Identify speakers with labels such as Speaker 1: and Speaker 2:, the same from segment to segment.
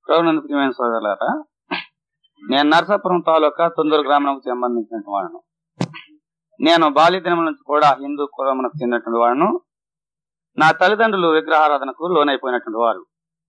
Speaker 1: ప్రభునందు ప్రియమైన సోదరులారా నేను నరసాపురం తాలూకా తొందూరు గ్రామానికి సంబంధించినటువంటి వాడును నేను బాల్యదినం నుంచి కూడా హిందూ కులమునకు చెందినటువంటి వాడును నా తల్లిదండ్రులు విగ్రహారాధనకు లోనైపోయినటువంటి వారు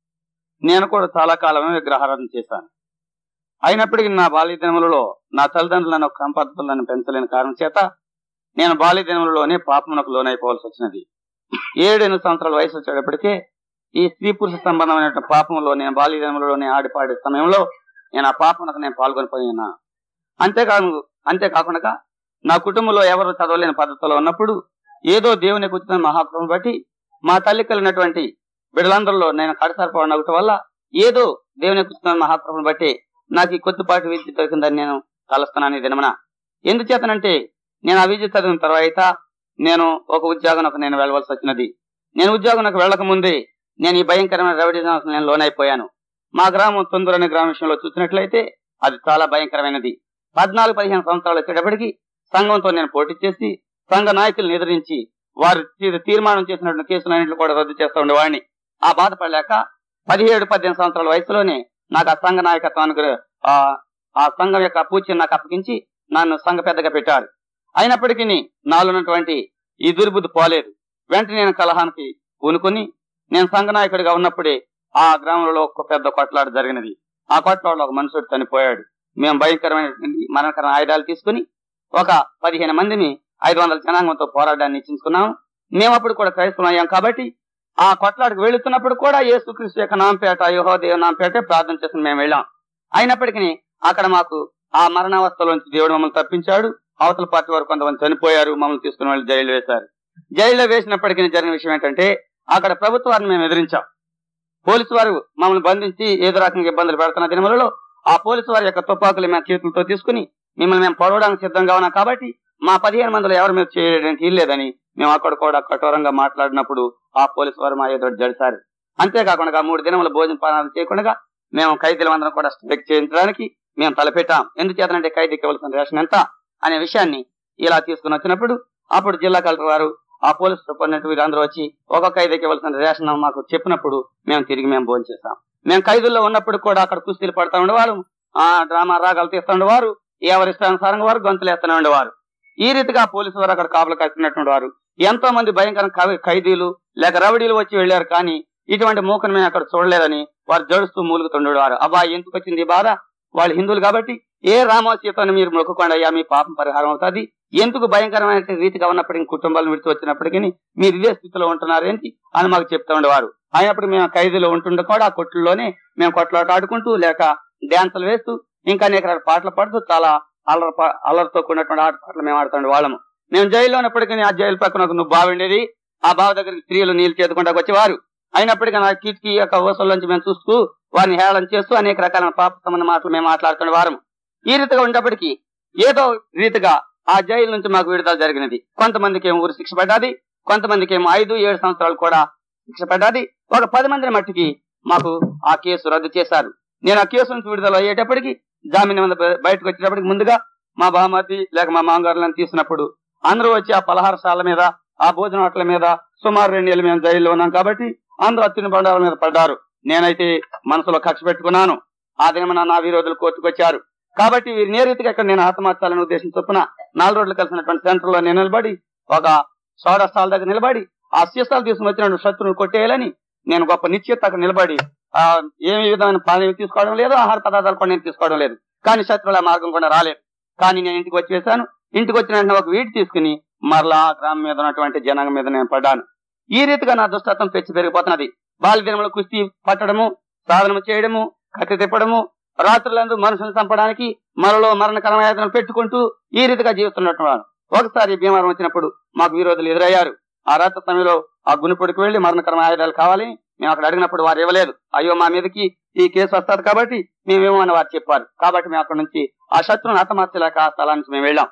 Speaker 1: నేను కూడా చాలా కాలమే విగ్రహారాధన చేశాను అయినప్పటికీ నా బాల్యదినములలో నా తల్లిదండ్రులు నన్ను క్రమ పద్ధతులను పెంచలేని కారణం చేత నేను బాల్యదినములలోనే పాపమునకు లోనైపోవాల్సి వచ్చినది ఏడెనిమిది సంవత్సరాల వయసు వచ్చేటప్పటికే ఈ స్త్రీ పురుష సంబంధమైన పాపంలో నేను బాల్యదినములలోనే ఆడిపాడే సమయంలో నేను ఆ పాపమునకు నేను పాల్గొనిపోయినా అంతేకాదు అంతేకాకుండా నా కుటుంబంలో ఎవరు చదవలేని పద్ధతిలో ఉన్నప్పుడు ఏదో దేవుని కూర్చున్న మహాప్రభుని బట్టి మా తల్లి కలిగినటువంటి బిడ్డలందరిలో నేను కడసారిపోవడం ఒకటి వల్ల ఏదో దేవుని కూర్చున్న మహాప్రభుని బట్టి నాకు ఈ కొద్దిపాటి విద్య దొరికిందని నేను కలుస్తున్నాను ఈ దినమున ఎందుచేతనంటే నేను ఆ విద్య చదివిన తర్వాత నేను ఒక ఉద్యోగంకు నేను వెళ్ళవలసి వచ్చినది నేను ఉద్యోగంకు వెళ్ళక ముందే నేను ఈ భయంకరమైన రౌడీ నేను లోనైపోయాను మా గ్రామం తొందర అనే గ్రామ విషయంలో చూసినట్లయితే అది చాలా భయంకరమైనది పద్నాలుగు పదిహేను సంవత్సరాలు వచ్చేటప్పటికి సంఘంతో నేను పోటీ చేసి సంఘ నాయకులను ఎదిరించి వారు తీ- తీర్మానం చేసినటువంటి కేసులన్నింటిని కూడా రద్దు చేస్తూ ఉండేవాడిని ఆ బాధపడలేక పదిహేడు పద్దెనిమిది సంవత్సరాల వయసులోనే నాకు ఆ సంఘ నాయకత్వానికి ఆ ఆ సంఘం యొక్క పూచి నాకు అప్పగించి నన్ను సంఘ పెద్దగా పెట్టారు అయినప్పటికీ నాలో ఉన్నటువంటి ఈ దుర్బుద్ధి పోలేదు వెంటనే నేను కలహానికి పూనుకొని నేను సంఘ నాయకుడిగా ఉన్నప్పుడే ఆ గ్రామంలో ఒక పెద్ద కొట్లాట జరిగినది ఆ కొట్లాటలో ఒక మనుషుడు చనిపోయాడు మేము భయంకరమైనటువంటి మరణకర ఆయుధాలు తీసుకుని ఒక పదిహేను మందిని ఐదు వందల జనాంగంతో పోరాడాన్ని నిశ్చయించుకున్నాము మేము అప్పుడు కూడా క్రైస్తవం అయ్యాం కాబట్టి ఆ కొట్లాటకు వెళుతున్నప్పుడు కూడా యేసుక్రీస్తు యొక్క నాంపేట యోహోదేవ నాంపేట ప్రార్థన చేసిన మేము వెళ్ళాం అయినప్పటికీ అక్కడ మాకు ఆ మరణావస్థలోంచి దేవుడు మమ్మల్ని తప్పించాడు అవతల పార్టీ వారు కొంతమంది చనిపోయారు మమ్మల్ని తీసుకుని వాళ్ళు జైలు వేశారు జైల్లో వేసినప్పటికీ జరిగిన విషయం ఏంటంటే అక్కడ ప్రభుత్వాన్ని మేము ఎదిరించాం పోలీసు వారు మమ్మల్ని బంధించి ఏదో రకంగా ఇబ్బందులు పెడుతున్న దినములలో ఆ పోలీసు వారి యొక్క తుపాకులు మేము చేతులతో తీసుకుని మిమ్మల్ని మేము పొడవడానికి సిద్ధంగా ఉన్నాం కాబట్టి మా పదిహేను మందిలో ఎవరి మీద చేయడానికి ఇల్లేదని మేము అక్కడ కూడా కఠోరంగా మాట్లాడినప్పుడు ఆ పోలీసు వారు మా ఎదురు జడిశారు అంతేకాకుండా మూడు దినముల భోజన పానాలు చేయకుండా మేము ఖైదీలందరం కూడా స్ట్రైక్ చేయించడానికి మేము తలపెట్టాం ఎందుచేతనంటే ఖైదీకి ఇవ్వాల్సిన రేషన్ ఎంత అనే విషయాన్ని ఇలా తీసుకుని వచ్చినప్పుడు అప్పుడు జిల్లా కలెక్టర్ వారు ఆ పోలీసు సూపరింటెండెంట్ వీరందరూ వచ్చి ఒక్కొక్క ఖైదీకి ఇవ్వాల్సిన రేషన్ మాకు చెప్పినప్పుడు మేము తిరిగి మేము భోజనం చేస్తాం మేము ఖైదుల్లో ఉన్నప్పుడు కూడా అక్కడ కుస్తీలు పడతా ఉండేవారు ఆ డ్రామా రాగాలు తీస్తూ ఉండేవారు ఎవరి ఇష్టానుసారంగా వారు గొంతులు వేస్తూనే ఉండేవారు ఈ రీతిగా పోలీసు వారు అక్కడ కాపులు కాస్తున్నటువంటి వారు ఎంతో మంది భయంకర కవి- ఖైదీలు లేక రవడీలు వచ్చి వెళ్లారు కానీ ఇటువంటి మూకను మేము అక్కడ చూడలేదని వారు జడుస్తూ మూలుగుతుండేవారు అబ్బా ఎందుకు వచ్చింది ఈ బాధ వాళ్ళు హిందువులు కాబట్టి ఏ రామోచితను మీరు మొక్కుకోండి అయ్యా మీ పాపం పరిహారం అవుతుంది ఎందుకు భయంకరమైన రీతిగా ఉన్నప్పటికీ కుటుంబాలను విడిచి వచ్చినప్పటికీ మీరు ఇదే స్థితిలో ఉంటున్నారేంటి అని మాకు చెప్తూ ఉండేవారు అయినప్పుడు మేము ఖైదీలో ఉంటుండే కూడా ఆ కొట్టుల్లోనే మేము కొట్లాట ఆడుకుంటూ లేక డాన్సులు వేస్తూ ఇంకా అనేక రకాల పాటలు పాడుతూ చాలా అల్లరి పా- అల్లరితో కూడినటువంటి ఆట పాటలు మేము ఆడుతుండే వాళ్ళము మేము జైల్లో ఉన్నప్పటికీ ఆ జైలు పక్కన ఒక నువ్వు బాగుండేది ఆ బావి దగ్గరికి స్త్రీలు నీళ్లు చేతుకుంటా వచ్చేవారు అయినప్పటికీ నా కిటికీ యొక్క ఊసల్లోంచి మేము చూస్తూ వారిని హేళన చేస్తూ అనేక రకాల పాప సంబంధ మాటలు మేము మాట్లాడుతున్న వారము ఈ రీతిగా ఉన్నప్పటికీ ఏదో రీతిగా ఆ జైలు నుంచి మాకు విడుదల జరిగినది కొంతమందికి ఏమో ఊరు శిక్ష పడ్డది కొంతమందికి ఏమో ఐదు ఏడు సంవత్సరాలు కూడా శిక్ష పడ్డది ఒక పది మంది మట్టికి మాకు ఆ కేసు రద్దు చేశారు నేను ఆ కేసు నుంచి విడుదల అయ్యేటప్పటికి జామీన్ మీద బ- బయటకు వచ్చేటప్పటికి ముందుగా మా బామతి లేక మా మామగారులను తీసినప్పుడు అందరూ వచ్చి ఆ పలహారశాల మీద ఆ భోజన హోటల మీద సుమారు రెండు నెలలు మేము జైల్లో ఉన్నాం కాబట్టి అందరూ అత్తిన బండాల మీద పడ్డారు నేనైతే మనసులో కక్ష పెట్టుకున్నాను ఆ దినమున నా విరోధులు కోర్టుకు వచ్చారు కాబట్టి వీరి నేరీతిగా ఇక్కడ నేను ఆత్మహత్యాలని ఉద్దేశం చొప్పున నాలుగు రోజులు కలిసినటువంటి సెంటర్ లో నేను నిలబడి ఒక సోడా స్టాల్ దగ్గర నిలబడి ఆ సీసాలు తీసుకుని వచ్చిన శత్రువులు కొట్టేయాలని నేను గొప్ప నిశ్చిత అక్కడ నిలబడి ఆ ఏమి విధమైన పానీయం తీసుకోవడం లేదు ఆహార పదార్థాలు కూడా నేను తీసుకోవడం లేదు కానీ శత్రువుల మార్గం కూడా రాలేదు కానీ నేను ఇంటికి వచ్చి వేశాను ఇంటికి వచ్చిన వెంటనే ఒక వీటి తీసుకుని మరలా ఆ గ్రామం మీద ఉన్నటువంటి జనాంగం మీద నేను పడ్డాను ఈ రీతిగా నా దుష్టత్వం పెంచి పెరిగిపోతున్నది బాల్య దినములు కుస్తీ పట్టడము సాధనము చేయడము కత్తి తిప్పడము రాత్రులందు మనుషులను చంపడానికి మరలో మరణకరమైన పెట్టుకుంటూ ఈ రీతిగా జీవిస్తున్నట్టు వారు ఒకసారి భీమవరం వచ్చినప్పుడు మాకు విరోధులు ఎదురయ్యారు ఆ రాత్రి సమయంలో ఆ గునిపొడికి వెళ్లి మరణకరమైన ఆయుధాలు కావాలి మేము అక్కడ అడిగినప్పుడు వారు ఇవ్వలేదు అయ్యో మా మీదకి ఈ కేసు వస్తుంది కాబట్టి మేమేమో అని వారు చెప్పారు కాబట్టి మేము అక్కడ నుంచి ఆ శత్రువుని హతమార్చలేక ఆ స్థలానికి మేము వెళ్ళాం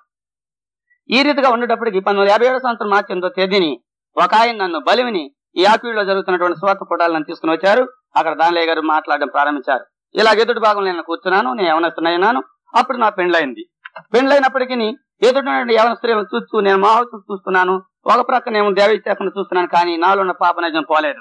Speaker 1: ఈ రీతిగా ఉండేటప్పటికి పంతొమ్మిది వందల యాభై ఏడు సంవత్సరం మార్చి ఎనిమిదో తేదీని ఒక ఆయన నన్ను బలివిని ఈ ఆక్వీలో జరుగుతున్నటువంటి స్వార్థ పుటాలను తీసుకుని వచ్చారు అక్కడ దానిలయ్య గారు మాట్లాడడం ప్రారంభించారు ఇలా ఎదుటి భాగంలో నేను కూర్చున్నాను నేను యవనస్తున్నాను అప్పుడు నా పెండ్లైంది పెండ్లైనప్పటికీ ఎదుటి యవన స్త్రీలను చూస్తూ నేను మాహోత్సవం చూస్తున్నాను ఒక ప్రక్క నేను దేవీచేతను చూస్తున్నాను కానీ నాలో ఉన్న పాప నిజం పోలేదు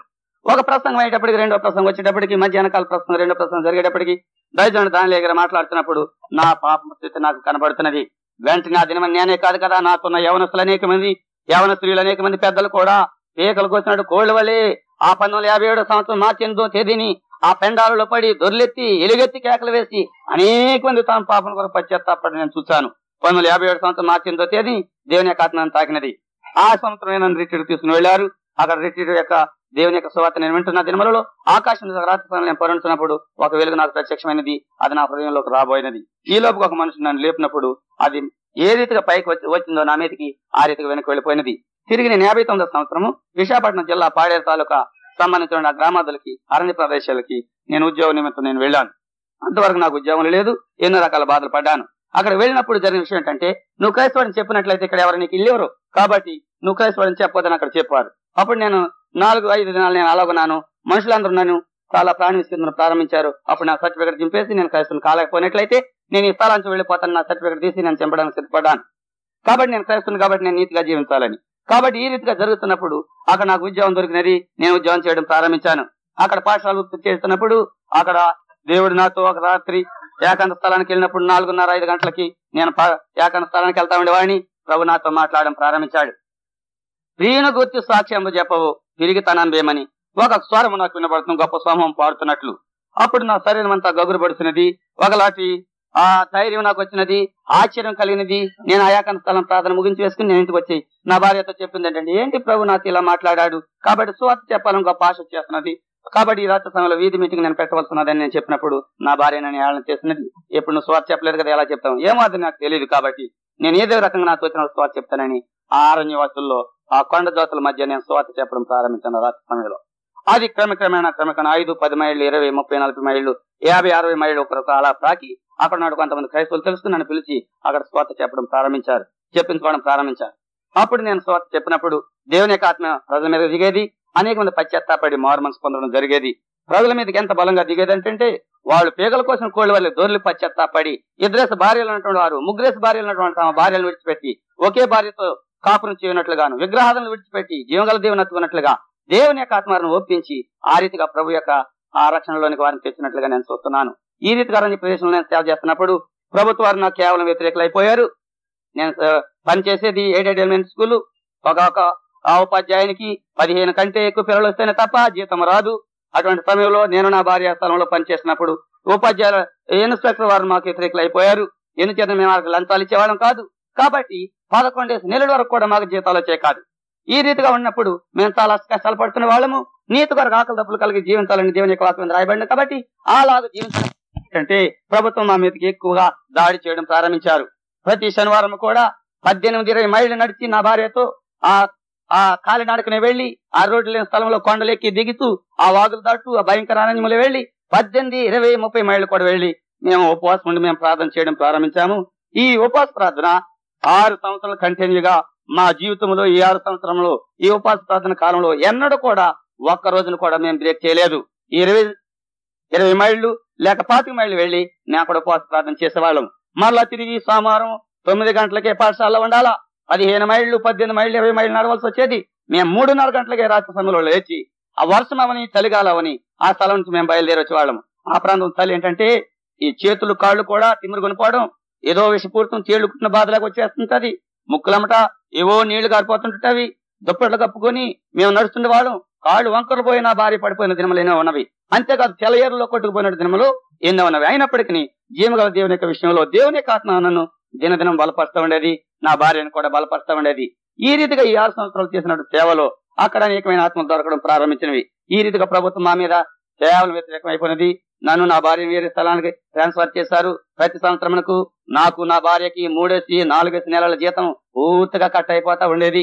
Speaker 1: ఒక ప్రసంగం అయ్యేటప్పటికి రెండో ప్రసంగం వచ్చేటప్పటికి మధ్యాహ్నకాల ప్రసంగం రెండో ప్రసంగం జరిగేటప్పటికి దైవజనుడు దాని దగ్గర మాట్లాడుతున్నప్పుడు నా పాప స్థితి నాకు కనబడుతున్నది వెంటనే ఆ దినం నేనే కాదు కదా నాకున్న యవనస్తులు అనేక మంది యవన స్త్రీలు అనేక మంది పెద్దలు కూడా పీకలకు వచ్చినట్టు కోళ్ల వలె ఆ పంతొమ్మిది యాభై ఏడో సంవత్సరం మార్చి ఎనిమిదో తేదీని ఆ పెండాలలో పడి దొర్లెత్తి ఎలుగెత్తి కేకలు వేసి అనేక మంది తాము పాపం కొరకు పశ్చాత్తాపడి నేను చూశాను పంతొమ్మిది యాభై ఏడు సంవత్సరం మార్చి ఎనిమిదో తేదీ దేవుని యొక్క ఆత్మను తాకినది ఆ సంవత్సరం నన్ను రిట్రీట్ తీసుకుని వెళ్లారు అక్కడ రిట్రీట్ యొక్క దేవుని యొక్క సువార్త నేను వింటున్న దినములలో ఆకాశం మీద రాత్రి సమయంలో నేను పరుణించినప్పుడు ఒక వెలుగు నాకు ప్రత్యక్షమైనది అది నా హృదయంలోకి రాబోయినది ఈ లోపు ఒక మనిషి నన్ను లేపినప్పుడు అది ఏ రీతిగా పైకి వచ్చి వచ్చిందో నా మీదకి ఆ రీతిగా వెనక్కి వెళ్ళిపోయినది తిరిగి నేను యాభై తొమ్మిదో సంవత్సరము విశాఖపట్నం జిల్లా పాడేరు తాలూకా సంబంధించిన గ్రామాదులకి అరణ్య ప్రదేశాలకి నేను ఉద్యోగ నిమిత్తం నేను వెళ్ళాను అంతవరకు నాకు ఉద్యోగం లేదు ఎన్నో రకాల బాధలు పడ్డాను అక్కడ వెళ్ళినప్పుడు జరిగిన విషయం ఏంటంటే నువ్వు క్రైస్తవుడిని చెప్పినట్లయితే ఇక్కడ ఎవరు నీకు ఇల్లేవరు కాబట్టి నువ్వు క్రైస్తవుడిని చెప్పొద్దని అక్కడ చెప్పారు అప్పుడు నేను నాలుగు ఐదు దినాలు నేను అలాగున్నాను మనుషులందరూ నన్ను చాలా ప్రాణ విస్తీర్ణం ప్రారంభించారు అప్పుడు నా సర్టిఫికేట్ దింపేసి నేను క్రైస్తవుని కాలేకపోయినట్లయితే నేను ఈ స్థలానికి వెళ్ళిపోతాను నా సర్టిఫికేట్ తీసి నేను చంపడానికి సిద్ధపడ్డాను కాబట్టి నేను క్రైస్తవుని కాబట్టి నేను నీతిగా జీవించాలని కాబట్టి ఈ రీతిగా జరుగుతున్నప్పుడు అక్కడ నాకు ఉద్యోగం దొరికినది నేను ఉద్యోగం చేయడం ప్రారంభించాను అక్కడ పాఠశాల వృత్తి చేస్తున్నప్పుడు అక్కడ దేవుడు నాతో ఒక రాత్రి ఏకాంత స్థలానికి వెళ్ళినప్పుడు నాలుగున్నర ఐదు గంటలకి నేను ప- ఏకాంత స్థలానికి వెళ్తా ఉండేవాడిని ప్రభు నాతో మాట్లాడడం ప్రారంభించాడు ప్రియుని గుర్తి సాక్ష్యం చెప్పవు తిరిగి తనంబేమని ఒక స్వరం నాకు వినబడుతుంది గొప్ప స్వరం పాడుతున్నట్లు అప్పుడు నా శరీరం అంతా గగురు పడుతున్నది ఒకలాంటి ఆ ధైర్యం నాకు వచ్చినది ఆశ్చర్యం కలిగినది నేను అయాకన స్థలం ప్రార్థన ముగించి వేసుకుని నేను ఇంటికి వచ్చి నా భార్యతో చెప్పింది ఏంటంటే ఏంటి ప్రభు నాతో ఇలా మాట్లాడాడు కాబట్టి సువార్త చెప్పాలని గొప్ప ఆశ చేస్తున్నది కాబట్టి ఈ రాత్రి సమయంలో వీధి మీటింగ్ నేను పెట్టవలసినదని నేను చెప్పినప్పుడు నా భార్య నన్ను ఏళ్ళని చేస్తున్నది ఎప్పుడు నువ్వు స్వార్థ చెప్పలేదు కదా ఎలా చెప్తావు ఏమో అది నాకు తెలియదు కాబట్టి నేను ఏదో రకంగా నాకు వచ్చిన స్వార్థ చెప్తానని ఆ అరణ్యవాసుల్లో ఆ కొండ జోతుల మధ్య నేను స్వార్థ చెప్పడం ప్రారంభించాను రాత్రి సమయంలో అది క్రమక్రమేణా క్రమక్రమేణా ఐదు పది మైళ్ళు ఇరవై ముప్పై నలభై మైళ్ళు యాభై అరవై మైళ్ళు ఒకరికి అలా తాకి అక్కడ నాడు కొంతమంది క్రైస్తవులు తెలుసుకుని నన్ను పిలిచి అక్కడ స్వార్థ చెప్పడం ప్రారంభించారు చెప్పించుకోవడం ప్రారంభించారు అప్పుడు నేను స్వార్థ చెప్పినప్పుడు దేవుని యొక్క ఆత్మ ప్రజల మీద దిగేది అనేక మంది పశ్చాత్తాపడి మారు మనసు పొందడం జరిగేది ప్రజల మీదకి ఎంత బలంగా దిగేది అంటే వాళ్ళు పేగల కోసం కోళ్ళ వల్ల దొర్లి పశ్చాత్తాపడి ఇద్దరేసి భార్యలు ఉన్నటువంటి వారు ముగ్గురేసి భార్యలు ఉన్నటువంటి తమ భార్యలను విడిచిపెట్టి ఒకే భార్యతో కాపురం చేయనట్లుగాను విగ్రహాలను విడిచిపెట్టి జీవగల దేవుని ఎత్తుకున్నట్లుగా దేవుని యొక్క ఆత్మను ఒప్పించి ఆ రీతిగా ప్రభు యొక్క ఆ రక్షణలోనికి వారిని తెచ్చినట్లుగా నేను చూస్తున్నాను ఈ రీతిగా అరణ్య ప్రదేశంలో నేను సేవ చేస్తున్నప్పుడు ప్రభుత్వ వారు నాకు కేవలం వ్యతిరేకులైపోయారు నేను ఆ, పనిచేసేది ఎయిడెడ్ ఎలిమెంట్ స్కూల్ ఒక ఒక ఆ ఉపాధ్యాయునికి పదిహేను కంటే ఎక్కువ పిల్లలు వస్తేనే తప్ప జీతం రాదు అటువంటి సమయంలో నేను నా భార్య స్థలంలో పనిచేసినప్పుడు ఉపాధ్యాయుల ఇన్స్పెక్టర్ వారు మాకు వ్యతిరేకులు అయిపోయారు ఎందుచేత మేము వారికి లంచాలు ఇచ్చేవాళ్ళం కాదు కాబట్టి పదకొండేసి నెలల వరకు కూడా మాకు జీతాలు వచ్చే కాదు ఈ రీతిగా ఉన్నప్పుడు మేము చాలా కష్టాలు పడుతున్న వాళ్ళము నీతి కొరకు ఆకలి తప్పులు కలిగి జీవించాలని దేవుని యొక్క వాక్యం రాయబడింది కాబట్టి అలాగా జీవించడం అంటే ప్రభుత్వం మా మీదకి ఎక్కువగా దాడి చేయడం ప్రారంభించారు ప్రతి శనివారం కూడా పద్దెనిమిది ఇరవై మైళ్ళు నడిచి నా భార్యతో ఆ ఆ కాలినాడకనే వెళ్లి ఆ రోడ్డు లేని స్థలంలో కొండలెక్కి దిగుతూ ఆ వాగులు దాటు ఆ భయంకర అరణ్యములు వెళ్లి పద్దెనిమిది ఇరవై ముప్పై మైళ్ళు కూడా వెళ్లి మేము ఉపవాసం ఉండి మేము ప్రార్థన చేయడం ప్రారంభించాము ఈ ఉపవాస ప్రార్థన ఆరు సంవత్సరాలు కంటిన్యూగా మా జీవితంలో ఈ ఆరు సంవత్సరంలో ఈ ఉపవాస ప్రార్థన కాలంలో ఎన్నడూ కూడా ఒక్క రోజును కూడా మేము బ్రేక్ చేయలేదు ఈ ఇరవై ఇరవై మైళ్ళు లేక పాతిక మైళ్ళు వెళ్లి నేను అక్కడ ఉపవాస ప్రార్థన చేసేవాళ్ళం మరలా తిరిగి సోమవారం తొమ్మిది గంటలకే పాఠశాలలో ఉండాలా పదిహేను మైళ్ళు పద్దెనిమిది మైళ్ళు ఇరవై మైళ్ళు నడవలసి వచ్చేది మేము మూడున్నర గంటలకే రాత్రి సమయంలో లేచి ఆ వర్షం అవని చలిగాలవని ఆ స్థలం నుంచి మేము బయలుదేరి వచ్చేవాళ్ళం ఆ ప్రాంతం చలి ఏంటంటే ఈ చేతులు కాళ్ళు కూడా తిమ్మిరి కొనిపోవడం ఏదో విషపూరితం తేళ్లు కుట్టిన బాధలాగా వచ్చేస్తుంటది ముక్కులమట ఏవో నీళ్లు గారిపోతుంటవి దుప్పట్లు కప్పుకొని మేము నడుస్తుండే వాళ్ళం కాళ్ళు వంకరు పోయిన భార్య పడిపోయిన దినములు ఎన్నో ఉన్నవి అంతేకాదు తెలయేరులో కొట్టుకుపోయిన దినములు ఎన్నో ఉన్నవి అయినప్పటికీ జీవగల దేవుని యొక్క విషయంలో దేవుని యొక్క ఆత్మ నన్ను దినదినం బలపరుస్తూ ఉండేది నా భార్యను కూడా బలపరుస్తూ ఉండేది ఈ రీతిగా ఈ ఆరు సంవత్సరాలు చేసినట్టు సేవలో అక్కడ అనేకమైన ఆత్మలు దొరకడం ప్రారంభించినవి ఈ రీతిగా ప్రభుత్వం మా మీద కేవలం వ్యతిరేకం అయిపోయినది నన్ను నా భార్య వేరే స్థలానికి ట్రాన్స్ఫర్ చేశారు ప్రతి సంవత్సరమునకు నాకు నా భార్యకి మూడేసి నాలుగేసి నెలల జీతం పూర్తిగా కట్ అయిపోతా ఉండేది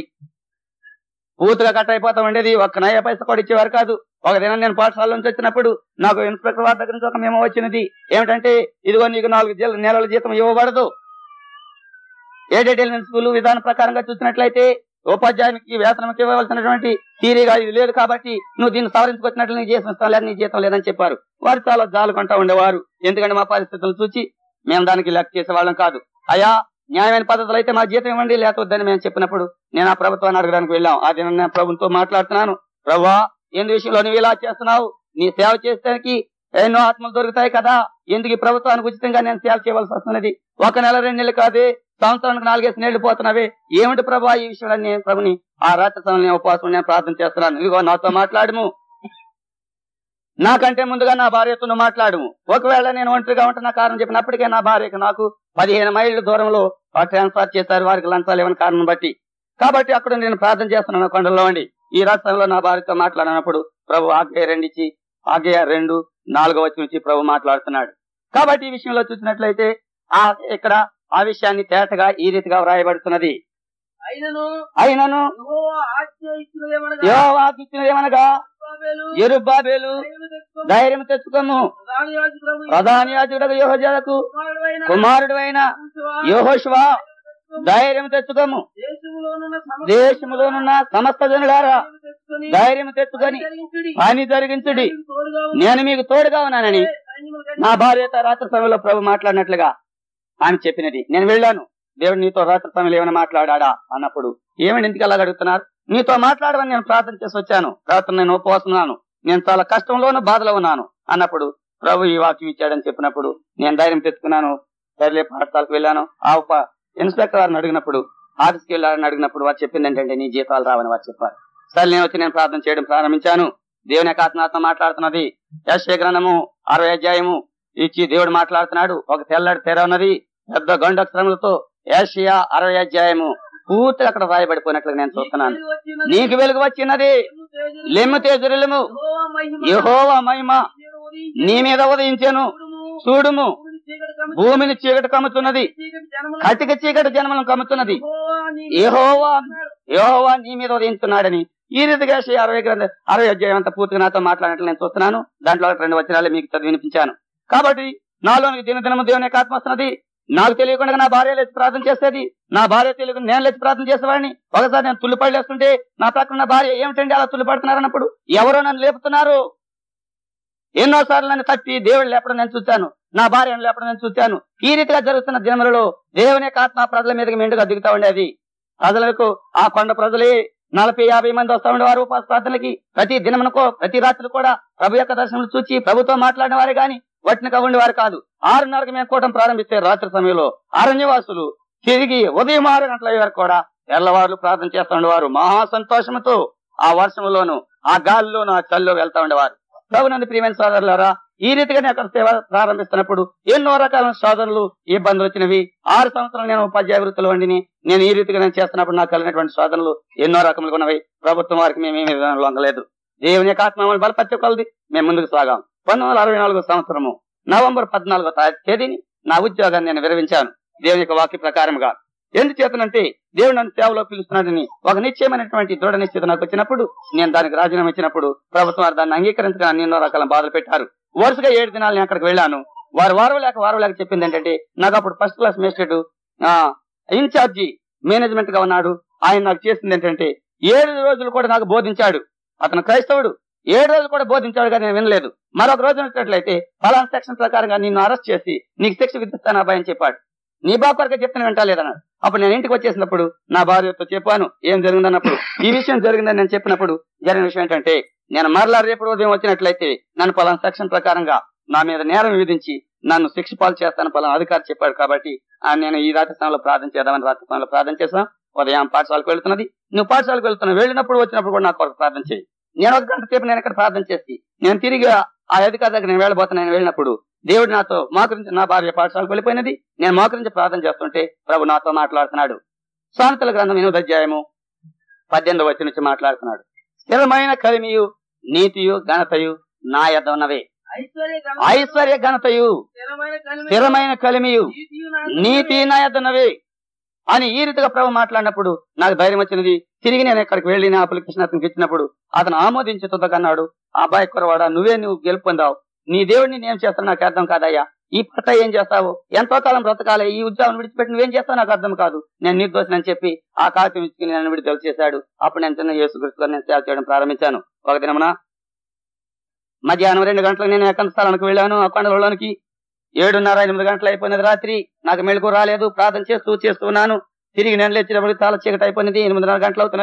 Speaker 1: పూర్తిగా కట్ అయిపోతా ఉండేది ఒక్క నయ పైసా కూడా ఇచ్చేవారు కాదు ఒక దినం నేను పాఠశాల నుంచి వచ్చినప్పుడు నాకు ఇన్స్పెక్టర్ వారి దగ్గర నుంచి ఒక మేము వచ్చినది ఏమిటంటే ఇదిగో నీకు నాలుగు జీ- నెలల జీతం ఇవ్వబడదు ఏడెడ్ ఎలిమెంట్ స్కూల్ విధానం ప్రకారంగా చూసినట్లయితే ఉపాధ్యాయునికి వేతనం ఇవ్వవలసినటువంటి థీరీగా ఇది లేదు కాబట్టి నువ్వు దీన్ని సవరించుకొచ్చినట్లు నీ జీతం ఇస్తాం లేదు నీ జీతం లేదని చెప్పారు వారు చాలా జాలుకుంటా ఉండేవారు ఎందుకంటే మా పరిస్థితులు చూసి మేము దానికి లెక్క చేసేవాళ్ళం కాదు అయా న్యాయమైన పద్ధతులు అయితే మా జీతం ఇవ్వండి లేకపోద్దని మేము చెప్పినప్పుడు నేను ఆ ప్రభుత్వాన్ని అడగడానికి వెళ్ళాం ఆ దినం నేను ప్రభుత్వంతో మాట్లాడుతున్నాను ప్రభా ఎందు విషయంలో నువ్వు ఇలా చేస్తున్నావు నీ సేవ చేసేకి ఎన్నో ఆత్మలు దొరుకుతాయి కదా ఎందుకు ఈ ప్రభుత్వానికి ఉచితంగా నేను సేవ చేయవలసి వస్తున్నది ఒక నెల రెండు నెలలు కాదే సంవత్సరానికి నాలుగేసి నెలలు పోతున్నవి ఏమిటి ప్రభా ఈ విషయంలో నేను ప్రభుని ఆ రాత్రి సమయంలో నేను ఉపవాసం నేను ప్రార్థన చేస్తున్నాను ఇదిగో నాతో మాట్లాడము నాకంటే ముందుగా నా భార్యతో నువ్వు మాట్లాడము ఒకవేళ నేను ఒంటరిగా ఉంటున్న కారణం చెప్పినప్పటికే నా భార్యకు నాకు పదిహేను మైళ్ళ దూరంలో ట్రాన్స్ఫర్ చేశారు వారికి లంచాలు ఇవ్వని కారణం బట్టి కాబట్టి అక్కడ నేను ప్రార్థన చేస్తున్నాను కొండలో అండి ఈ రాష్ట్రంలో నా భార్యతో మాట్లాడినప్పుడు ప్రభు ఆగ్య రెండిచ్చి ఆగ్య రెండు నాలుగో వచ్చి నుంచి ప్రభు మాట్లాడుతున్నాడు కాబట్టి ఈ విషయంలో చూసినట్లయితే ఆ ఇక్కడ ఆ విషయాన్ని తేటగా ఈ రీతిగా వ్రాయబడుతున్నది
Speaker 2: అయినను
Speaker 1: అయినను
Speaker 2: యెహోవా ఆజ్ఞ ఇచ్చినదేమనగా
Speaker 1: యోవాకిచ్చినదేమనగా
Speaker 2: యెరూషలేము
Speaker 1: ఎరుబాబేలు
Speaker 2: ధైర్యము తెచ్చుకొని
Speaker 1: ధైర్యం తెచ్చుకోము
Speaker 2: ప్రధాన యాజకుడగు
Speaker 1: ప్రధాన యాజకుడు యోహజలకు
Speaker 2: కుమారుడైన
Speaker 1: కుమారుడు అయిన
Speaker 2: యెహోషువ
Speaker 1: యోహోషువ ధైర్యం తెచ్చుకోము
Speaker 2: దేశములోనున్న సమస్త
Speaker 1: దేశములోనున్న సమస్త జనులారా
Speaker 2: ధైర్యము తెచ్చుకొని
Speaker 1: ధైర్యం తెచ్చుకొని
Speaker 2: జరిగించుడి.
Speaker 1: పని జరిగించుడి
Speaker 2: మీకు తోడుగా ఉండి
Speaker 1: నేను మీకు తోడుగా ఉన్నానని
Speaker 2: సైన్యములు
Speaker 1: నా
Speaker 2: కలిగి
Speaker 1: భార్యతో రాత్రి సమయంలో ప్రభు మాట్లాడినట్లుగా ఆమె చెప్పినది నేను వెళ్ళాను దేవుడు నీతో రాత్రి సమయంలో ఏమైనా మాట్లాడా అన్నప్పుడు ఏమని ఎందుకు అలాగ అడుగుతున్నారు నీతో మాట్లాడమని నేను ప్రార్థన చేసి వచ్చాను రాత్రి నేను ఉపవాసన్నాను నేను చాలా కష్టంలోను బాధలో ఉన్నాను అన్నప్పుడు ప్రభు ఈ వాక్యం ఇచ్చాడని చెప్పినప్పుడు నేను ధైర్యం తెచ్చుకున్నాను సర్లే పాఠశాలకు వెళ్ళాను ఆ ఉప ఇన్స్పెక్టర్ వారిని అడిగినప్పుడు ఆఫీస్కి వెళ్ళాలని అడిగినప్పుడు వారు చెప్పింది ఏంటంటే నీ జీతాలు రావని వారు చెప్పారు సరే నేను వచ్చి నేను ప్రార్థన చేయడం ప్రారంభించాను దేవుని యొక్క ఆత్మాత్మ మాట్లాడుతున్నది యశ్వ గ్రంథము అరవై అధ్యాయము ఇచ్చి దేవుడు మాట్లాడుతున్నాడు ఒక తెల్లటి తెర ఉన్నది పెద్ద గండక్షరములతో ఏషియా అరవై అధ్యాయము పూర్తిగా అక్కడ రాయబడిపోయినట్లు నేను చూస్తున్నాను
Speaker 2: వెలుగు వచ్చినది.
Speaker 1: నీకు వెలుగు వచ్చినది
Speaker 2: లెమ్ము తేజస్సు.
Speaker 1: లెమ్ము తేజరులము
Speaker 2: యెహోవా మహిమ.
Speaker 1: యెహోవా మహిమ
Speaker 2: నేను ఉదయించి
Speaker 1: నీ మీద ఉదయించాను
Speaker 2: చూడుము.
Speaker 1: చూడుము
Speaker 2: భూమిని చీకటి కమ్ముచున్నది.
Speaker 1: భూమిని చీకటి కమ్ముతున్నది
Speaker 2: చీకటి జనముల
Speaker 1: కటిక చీకటి జన్మలను కమ్ముతున్నది
Speaker 2: యెహోవా నీ
Speaker 1: యెహోవా
Speaker 2: అన్నాడు.
Speaker 1: యెహోవా నీ మీద ఉదయించున్నాడని ఈ రీతిగా శ్రీ అరవై గ్రంథ అరవై అధ్యాయం అంతా పూర్తిగా నాతో మాట్లాడినట్లు నేను చూస్తున్నాను దాంట్లో ఒక రెండు వచనాలు మీకు చదివి వినిపించాను కాబట్టి నాలోనికి దినదినము దేవుని యొక్క ఆత్మ వస్తున్నది నాకు తెలియకుండా నా భార్య లేచి ప్రార్థన చేసేది నా భార్య తెలియకుండా నేను లేచి ప్రార్థన చేసేవాడిని ఒకసారి నేను తుల్లిపడలేస్తుంటే నా పక్కన నా భార్య ఏమిటండి అలా తుల్లిపడుతున్నారు అన్నప్పుడు ఎవరో నన్ను లేపుతున్నారు ఎన్నోసార్లు నన్ను తట్టి దేవుడు లేపడం నేను చూశాను నా భార్యను లేపడం నేను చూశాను ఈ రీతిగా జరుగుతున్న దినములలో దేవుని యొక్క ఆత్మ ప్రజల మీదకి మెండుగా దిగుతా ఉండేది ప్రజలకు ఆ కొండ ప్రజలే నలభై యాభై మంది వస్తా ఉండేవారు ఉపవాస ప్రార్థనలకి ప్రతి దినమునకో ప్రతి రాత్రి కూడా ప్రభు యొక్క దర్శనం చూచి ప్రభుతో మాట్లాడిన వారే గాని వట్టినగా ఉండేవారు కాదు ఆరున్నరకు మేము కూటం ప్రారంభిస్తే రాత్రి సమయంలో అరణ్యవాసులు తిరిగి ఉదయం ఆరు గంటల వరకు కూడా తెల్లవారులు ప్రార్థన చేస్తూ ఉండేవారు మహా సంతోషంతో ఆ వర్షంలోను ఆ గాలిలోను ఆ చల్లో వెళ్తా ఉండేవారు ప్రభునందు ప్రియమైన సోదరులారా ఈ రీతిగానే అక్కడ సేవ ప్రారంభిస్తున్నప్పుడు ఎన్నో రకాల శోధనలు ఇబ్బందులు వచ్చినవి ఆరు సంవత్సరాలు నేను ఉపాధ్యాయ వృత్తులు వండిని నేను ఈ రీతిగా నేను చేస్తున్నప్పుడు నాకు కలిగినటువంటి శోధనలు ఎన్నో రకములుగా ఉన్నవి ప్రభుత్వం వారికి మేమేమి లొంగలేదు దేవుని యొక్క ఆత్మ మమ్మల్ని బలపరిచే కొలది మేము ముందుకు సాగాం పంతొమ్మిది వందల అరవై నాలుగో సంవత్సరము నవంబర్ పద్నాలుగో తా- తేదీని నా ఉద్యోగాన్ని నేను విరమించాను దేవుని యొక్క వాక్య ప్రకారముగా ఎందుచేతనంటే దేవుడు నన్ను సేవలో పిలుస్తున్నాడని ఒక నిశ్చయమైనటువంటి దృఢ నిశ్చిత నాకు వచ్చినప్పుడు నేను దానికి రాజీనామా ఇచ్చినప్పుడు ప్రభుత్వం వారు దాన్ని అంగీకరించగా నన్ను ఎన్నో రకాల బాధలు పెట్టారు వరుసగా ఏడు దినాలు నేను అక్కడికి వెళ్ళాను వారు వారం లేక వారం లేక చెప్పింది ఏంటంటే నాకు అప్పుడు first class magistrate in charge management గా ఉన్నాడు ఆయన నాకు చేసింది ఏంటంటే ఏడు రోజులు కూడా నాకు బోధించాడు అతను క్రైస్తవుడు ఏడు రోజులు కూడా బోధించాడు కానీ నేను వినలేదు మరొక రోజు వచ్చినట్లయితే ఫలానా సెక్షన్ ప్రకారంగా నిన్ను అరెస్ట్ చేసి నీకు శిక్ష విధిస్తాను అబ్బాయి అని చెప్పాడు నీ బాబు కొరకే చెప్తాను వింటలేదన్నాడు అప్పుడు నేను ఇంటికి వచ్చేసినప్పుడు నా భార్యతో చెప్పాను ఏం జరిగిందన్నప్పుడు ఈ విషయం జరిగిందని నేను చెప్పినప్పుడు జరిగిన విషయం ఏంటంటే నేను మరలా రేపు ఉదయం వచ్చినట్లయితే నన్ను పలానా సెక్షన్ ప్రకారంగా నా మీద నేరం విధించి నన్ను శిక్ష పాలు చేస్తాను పలానా అధికారి చెప్పాడు కాబట్టి ఆ నేను ఈ రాత్రి స్థానంలో ప్రార్థన చేద్దామని రాత్రి స్థానంలో ప్రార్థన చేశాం ఉదయం పాఠశాలకు వెళ్తున్నది నువ్వు పాఠశాలకు వెళ్తున్నావు వెళ్ళినప్పుడు వచ్చినప్పుడు కూడా నాకు కొరకు ప్రార్థన చేయి నేను ఒక గంట సేపు నేను ఇక్కడ ప్రార్థన చేసి నేను తిరిగి ఆ అధికారి దగ్గర నేను వెళ్ళబోతున్నా నేను వెళ్ళినప్పుడు దేవుడు నాతో మోకరించి నా భార్య పాఠశాలకు వెళ్ళిపోయినది నేను మోకరించి ప్రార్థన చేస్తుంటే ప్రభు నాతో మాట్లాడుతున్నాడు సామెతల గ్రంథం ఎనిమిది అధ్యాయము పద్దెనిమిది వచ్చి నుంచి మాట్లాడుతున్నాడు స్థిరమైన కలిమియు నీతియు ఘనతయు నా యొద్ద ఉన్నవే
Speaker 2: ఐశ్వర్య ఘనత,
Speaker 1: ఐశ్వర్య ఘనతయు
Speaker 2: స్థిరమైన కలిమి,
Speaker 1: స్థిరమైన కలిమియు
Speaker 2: నీతియు నా
Speaker 1: నీతి నా యొద్ద ఉన్నవే అని ఈ రీతిగా ప్రభు మాట్లాడినప్పుడు నాకు ధైర్యం వచ్చినది తిరిగి నేను ఇక్కడికి వెళ్ళి నా అప్లికేషన్ అతనికి ఇచ్చినప్పుడు అతను ఆమోదించి తుదకన్నాడు ఆ అబ్బాయి కురవాడా నువ్వే నువ్వు గెలుపొందావు నీ దేవుడిని నేను చేస్తాను నాకు అర్థం కాదయ్యా ఈ పట్ట ఏం చేస్తావు ఎంతో కాలం బ్రతకాలి ఈ ఉద్యోగం విడిచిపెట్టి నువ్వేం చేస్తావు నాకు అర్థం కాదు నేను నిర్దోషిని చెప్పి ఆ కాగితం ఇచ్చుకుని నన్ను విడుదల చేశాడు అప్పుడు నేను చిన్న యేసుక్రీస్తు నేను సేవ చేయడం ప్రారంభించాను ఒక దినమున మధ్యాహ్నం రెండు గంటలకు నేను ఎక్కడ స్థలానికి వెళ్ళాను ఆ కొండలలోనికి ఏడున్నర ఎనిమిది గంటలు అయిపోయినది రాత్రి నాకు మెలకు రాలేదు ప్రార్థన చేస్తూ చేస్తున్నాను తిరిగి నేను లేచినప్పుడు చాలా చీకటి అయిపోయినది ఎనిమిదిన్నర గంటలు అవుతున్నది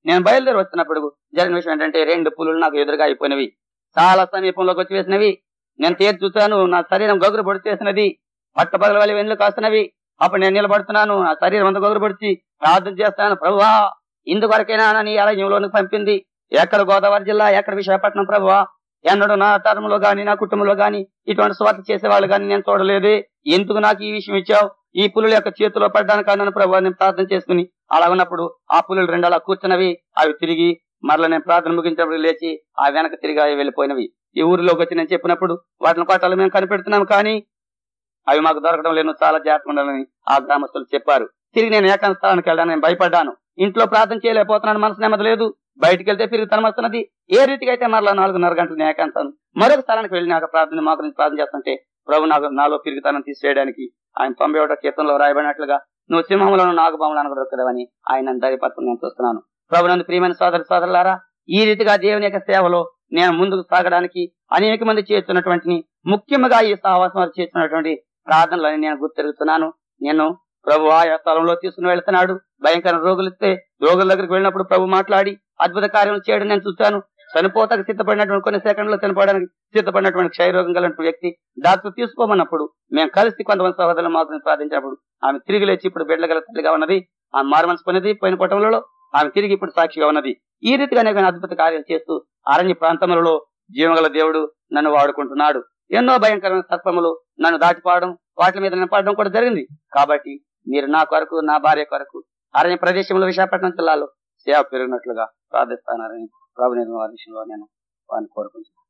Speaker 1: నేను బయలుదేరి వచ్చినప్పుడు జరిగిన విషయం ఏంటంటే రెండు పులులు నాకు ఎదురుగా అయిపోయినవి చాలా సమీపంలోకి వచ్చి వేసినవి నేను తేరు చూశాను నా శరీరం గగురు పొడి చేసినది పట్టపగల వల్ల వెన్నులు కాస్తున్నవి అప్పుడు నేను నిలబడుతున్నాను నా శరీరం అంతా గగురు పొడిచి ప్రార్థన చేస్తాను ప్రభువా ఇందువరకైనా నీ ఆలయంలోనికి పంపింది ఎక్కడ గోదావరి జిల్లా ఎక్కడ విశాఖపట్నం ప్రభువా ఎన్నడూ నా తరంలో గాని నా కుటుంబంలో గాని ఇటువంటి స్వార్థ చేసే వాళ్ళు గాని నేను చూడలేదే ఎందుకు నాకు ఈ విషయం ఇచ్చావు ఈ పులుల యొక్క చేతిలో పడ్డానికి నన్ను ప్రభు నేను ప్రార్థన చేసుకుని అలా ఉన్నప్పుడు ఆ పులులు రెండు అలా కూర్చున్నవి అవి తిరిగి మరలా నేను ప్రార్థన ముగించినప్పుడు లేచి ఆ వెనక తిరిగి అవి వెళ్ళిపోయినవి ఈ ఊరిలోకి వచ్చి నేను చెప్పినప్పుడు వాటిని కొట్టాలి మేము కనిపెడుతున్నాం కానీ అవి మాకు దొరకడం లేదు చాలా జాగ్రత్తగా ఉండాలని ఆ గ్రామస్తులు చెప్పారు తిరిగి నేను ఏకాంత స్థానానికి వెళ్ళడానికి నేను భయపడ్డాను ఇంట్లో ప్రార్థన చేయలేకపోతున్నాను మనసు నెమ్మది లేదు బయటికి వెళ్తే తిరిగి తనం వస్తున్నది ఏ రీతికి అయితే మరలా నాలుగున్నర గంటలు నేను ఏకాంతాను మరొక స్థలానికి వెళ్ళి నాకు ప్రార్థన మా గురించి ప్రార్థన చేస్తుంటే ప్రభు నాకు నాలో తిరుగుతానం తీసేయడానికి ఆయన తొంభై ఒకటో కీర్తనలో రాయబడినట్లుగా నువ్వు సింహములను నాగబాములను దొరకదవని ఆయన ధైర్యపత్రం నేను చూస్తున్నాను ప్రభు నందు ప్రియమైన సోదర సోదరులారా ఈ రీతిగా దేవుని యొక్క సేవలో నేను ముందుకు సాగడానికి అనేక మంది చేస్తున్నటువంటి ముఖ్యంగా ఈ సహవాసం వారు చేస్తున్నటువంటి ప్రార్థనలని నేను గుర్తెరుగుతున్నాను నేను ప్రభు ఆయా స్థలంలో తీసుకుని వెళ్తున్నాడు భయంకర రోగులు ఇస్తే రోగుల దగ్గరికి వెళ్ళినప్పుడు ప్రభు మాట్లాడి అద్భుత కార్యం చేయడం నేను చూశాను చనిపోతాకు సిద్ధపడినటువంటి కొన్ని సెకండ్లో చనిపోవడానికి సిద్ధపడినటువంటి క్షయరోగం కలిగిన వ్యక్తి డాక్టర్ తీసుకోమన్నప్పుడు మేము కలిసి కొంతమంది సహోదరులు మాత్రం ప్రార్థించినప్పుడు ఆమె తిరిగి లేచి ఇప్పుడు బిడ్డగల తల్లిగా ఉన్నది ఆమె మారుమనసు పొందింది పోయిన కుటుంబంలో ఆమె తిరిగి ఇప్పుడు సాక్షిగా ఉన్నది ఈ రీతిగా అనేక అద్భుత కార్యాలు చేస్తూ అరణ్య ప్రాంతములలో జీవగల దేవుడు నన్ను వాడుకుంటున్నాడు ఎన్నో భయంకరమైన సర్పములు నన్ను దాటిపోవడం వాటి మీద నేను పడడం కూడా జరిగింది కాబట్టి మీరు నా కొరకు నా భార్య కొరకు అరణ్య ప్రదేశంలో విశాఖపట్నం జిల్లాలో సేవ పెరిగినట్లుగా ప్రార్థిస్తానని ప్రభు నిర్మల విషయంలో నేను వారిని కోరుకుంటున్నాను